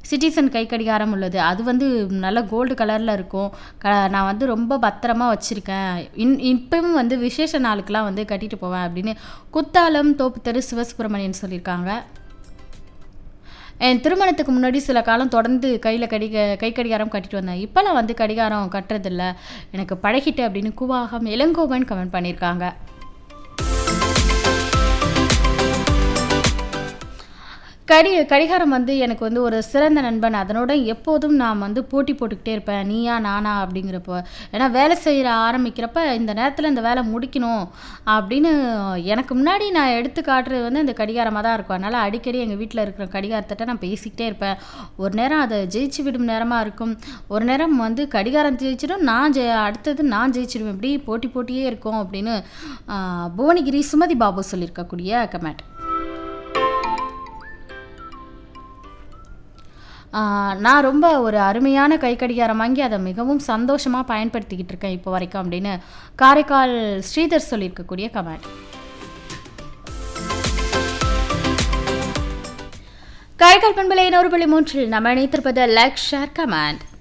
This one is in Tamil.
சிட்டிசன் கை கடிகாரம் உள்ளது அது வந்து நல்ல கோல்டு கலரில் இருக்கும் க நான் வந்து ரொம்ப பத்திரமா வச்சுருக்கேன் இன் இப்பவும் வந்து விசேஷ நாளுக்கெலாம் வந்து கட்டிட்டு போவேன் அப்படின்னு குத்தாலம் தோப்பு தெரு சிவசுப்பிரமணியன் சொல்லியிருக்காங்க என் திருமணத்துக்கு முன்னாடி சில காலம் தொடர்ந்து கையில் கடிக கை கடிகாரம் கட்டிட்டு வந்தேன் இப்போலாம் வந்து கடிகாரம் கட்டுறதில்ல எனக்கு பழகிட்டு அப்படின்னு குவாகம் இளங்கோவன் கமெண்ட் பண்ணியிருக்காங்க கடி கடிகாரம் வந்து எனக்கு வந்து ஒரு சிறந்த நண்பன் அதனோட எப்போதும் நான் வந்து போட்டி போட்டுக்கிட்டே இருப்பேன் நீயா நானா அப்படிங்கிறப்போ ஏன்னா வேலை செய்கிற ஆரம்பிக்கிறப்ப இந்த நேரத்தில் இந்த வேலை முடிக்கணும் அப்படின்னு எனக்கு முன்னாடி நான் எடுத்து காட்டுறது வந்து இந்த கடிகாரமாக தான் இருக்கும் அதனால் அடிக்கடி எங்கள் வீட்டில் இருக்கிற கடிகாரத்திட்ட நான் பேசிக்கிட்டே இருப்பேன் ஒரு நேரம் அதை ஜெயிச்சு விடும் நேரமாக இருக்கும் ஒரு நேரம் வந்து கடிகாரம் ஜெயிச்சிடும் நான் ஜெ அடுத்தது நான் ஜெயிச்சிடுவேன் இப்படி போட்டி போட்டியே இருக்கும் அப்படின்னு ஆஹ், புவனகிரி சுமதி பாபு சொல்லியிருக்கக்கூடிய கமெண்ட் ஆஹ் நான் ரொம்ப ஒரு அருமையான கை கடிகாரம் வாங்கி அதை மிகவும் சந்தோஷமாக பயன்படுத்திக்கிட்டு இருக்கேன் இப்போ வரைக்கும் அப்படின்னு காரைக்கால் ஸ்ரீதர் சொல்லியிருக்கக்கூடிய கமெண்ட் காரைக்கால் பண்பலை நூறு புள்ளி மூன்றில் நம்ம இணைத்திருப்பது லைக் ஷேர் கமெண்ட்